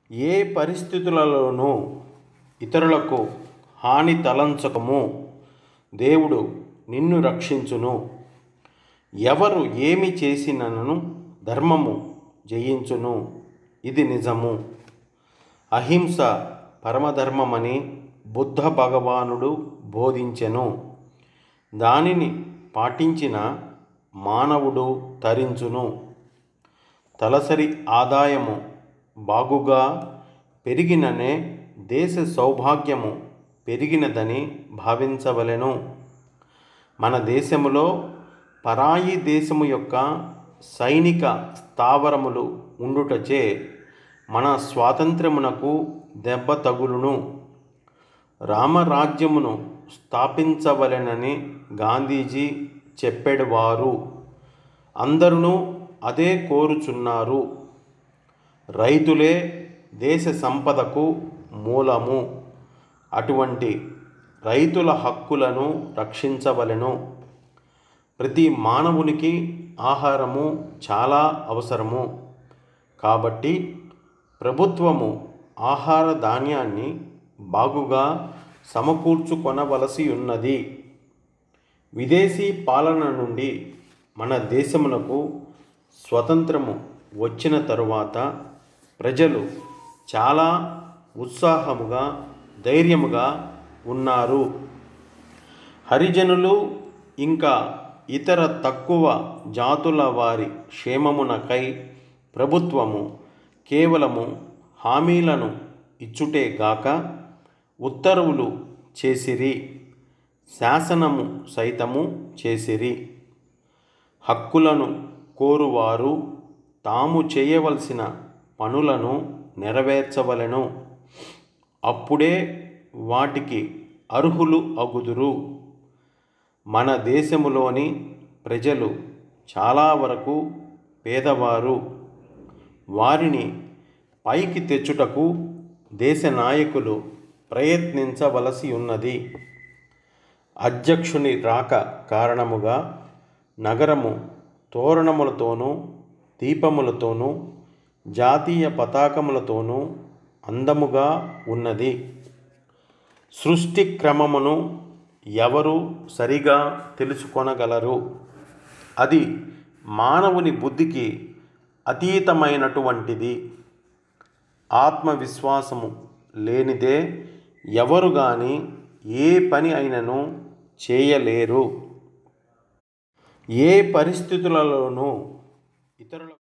ఏ పరిస్థితులలోనూ ఇతరులకు హాని తలంచకము దేవుడు నిన్ను రక్షించును ఎవరు ఏమి చేసినను ధర్మము జయించును ఇది నిజము అహింస పరమధర్మమని బుద్ధ భగవానుడు బోధించెను దానిని పాటించిన మానవుడు తరించును తలసరి ఆదాయము బాగుగా పెరిగిననే దేశ సౌభాగ్యము పెరిగినదని భావించవలెను మన దేశములో పరాయి దేశము యొక్క సైనిక స్థావరములు ఉండుటచే మన స్వాతంత్ర్యమునకు దెబ్బ తగులును రామరాజ్యమును స్థాపించవలెనని గాంధీజీ చెప్పేవారు అందరూ అదే కోరుచున్నారు రైతులే దేశ సంపదకు మూలము అటువంటి రైతుల హక్కులను రక్షించవలెను ప్రతి మానవునికి ఆహారము చాలా అవసరము కాబట్టి ప్రభుత్వము ఆహార ధాన్యాన్ని బాగుగా సమకూర్చుకొనవలసి ఉన్నది విదేశీ పాలన నుండి మన దేశమునకు స్వతంత్రము వచ్చిన తరువాత ప్రజలు చాలా ఉత్సాహముగా ధైర్యముగా ఉన్నారు హరిజనులు ఇంకా ఇతర తక్కువ జాతుల వారి క్షేమమునకై ప్రభుత్వము కేవలము హామీలను ఇచ్చుటే గాక ఉత్తర్వులు చేసిరి శాసనము సైతము చేసిరి హక్కులను కోరువారు తాము చేయవలసిన పనులను నెరవేర్చవలెను అప్పుడే వాటికి అర్హులు అగుదురు మన దేశములోని ప్రజలు చాలా వరకు పేదవారు వారిని పైకి తెచ్చుటకు దేశ నాయకులు ప్రయత్నించవలసి ఉన్నది అధ్యక్షుని రాక కారణముగా నగరము తోరణములతోనూ దీపములతోనూ జాతీయ పతాకములతోనూ అందముగా ఉన్నది సృష్టి క్రమమును ఎవరు సరిగా తెలుసుకొనగలరు అది మానవుని బుద్ధికి అతీతమైనటువంటిది ఆత్మవిశ్వాసము లేనిదే ఎవరు కానీ ఏ పని అయినను చేయలేరు ఏ పరిస్థితులలోనూ ఇతరుల